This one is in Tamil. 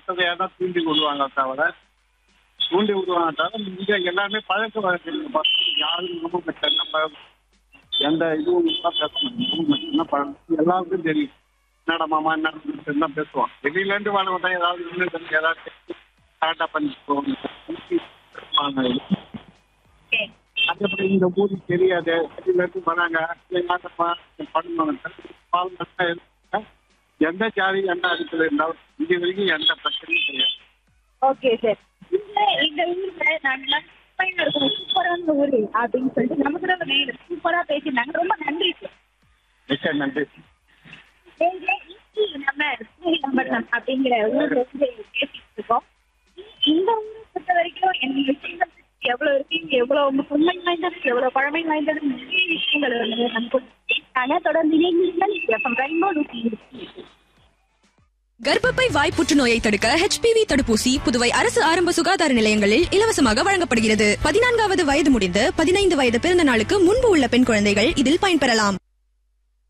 மற்றதை யாரா தூண்டி விடுவாங்க தவிர தூண்டி விடுவாங்க தவிர இங்க எல்லாமே பழக்க வழக்கங்கள் பார்த்து யாரும் நம்ப மாட்டாங்க நம்ம எந்த இதுவும் இல்லாம பேச மாட்டாங்க நம்ப மாட்டாங்க பழக்கம் எல்லாருக்கும் தெரியும் என்னடா மாமா என்ன தான் பேசுவான் வெளியில இருந்து வாழ்வதா ஏதாவது ஒண்ணு இருக்கு, ஏதாவது கரெக்டா பண்ணிக்குவாங்க ஓகே அதுக்கப்புறம் இந்த ஊருக்கு தெரியாது வெளியில இருந்து வராங்க என்னப்பா பண்ணுவாங்க பால் நல்லா இருந்தா, எந்த ஜாதி எந்த அடிப்படை இருந்தாலும் இது வரைக்கும் எந்த பிரச்சனையும் கிடையாது ஓகே சார் இந்த இந்த ஊர்ல நாங்க சூப்பரா இருக்கும் சூப்பரான ஊரு அப்படின்னு சொல்லிட்டு நமக்கு ரொம்ப நேரம் சூப்பரா பேசியிருந்தாங்க ரொம்ப நன்றி சார் மிக்க நன்றி நீங்க இன்னைக்கு நம்ம ஸ்ரீரம்பரம் அப்படிங்கிற ஊர்ல இருந்து பேசிட்டு இருக்கோம் இந்த ஊரை பொறுத்த வரைக்கும் என்ன விஷயங்கள் எவ்வளவு இருக்கு இங்க எவ்வளவு உண்மை வாய்ந்தது எவ்வளவு பழமை வாய்ந்தது நிறைய விஷயங்கள் வந்து நமக்கு பேசினாங்க தொடர்ந்து இணைந்தீர்கள் எஃப்எம் ரெயின்போ நூற்றி இருபத்தி கர்ப்பப்பை வாய் புற்றுநோயை தடுக்க HPV தடுப்பூசி புதுவை அரசு ஆரம்ப சுகாதார நிலையங்களில் இலவசமாக வழங்கப்படுகிறது பதினான்காவது வயது முடிந்து பதினைந்து வயது பிறந்த நாளுக்கு முன்பு உள்ள பெண் குழந்தைகள் இதில் பயன்பெறலாம்